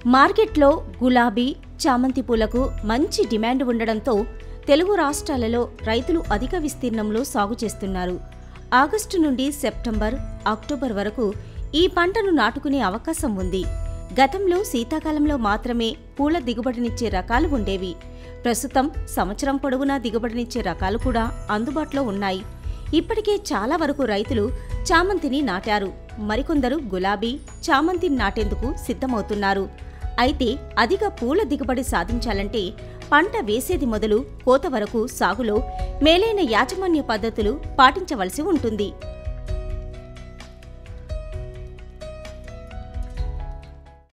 మార్కెట్లో గులాబీ చామంతి పూలకు మంచి డిమాండ్ ఉండడంతో తెలుగు రాష్ట్రాలలో రైతులు అధిక విస్తీర్ణంలో సాగు చేస్తున్నారు ఆగస్టు నుండి సెప్టెంబర్ అక్టోబర్ వరకు ఈ పంటను నాటుకునే అవకాశం ఉంది గతంలో శీతాకాలంలో మాత్రమే పూల దిగుబడినిచ్చే రకాలు ఉండేవి ప్రస్తుతం సంవత్సరం పొడవునా దిగుబడినిచ్చే రకాలు కూడా అందుబాటులో ఉన్నాయి ఇప్పటికే చాలా వరకు రైతులు చామంతిని నాటారు మరికొందరు గులాబీ చామంతిని నాటేందుకు సిద్ధమవుతున్నారు అయితే అధిక పూల దిగుబడి సాధించాలంటే పంట వేసేది మొదలు కోత వరకు సాగులో మేలైన యాజమాన్య పద్ధతులు పాటించవలసి ఉంటుంది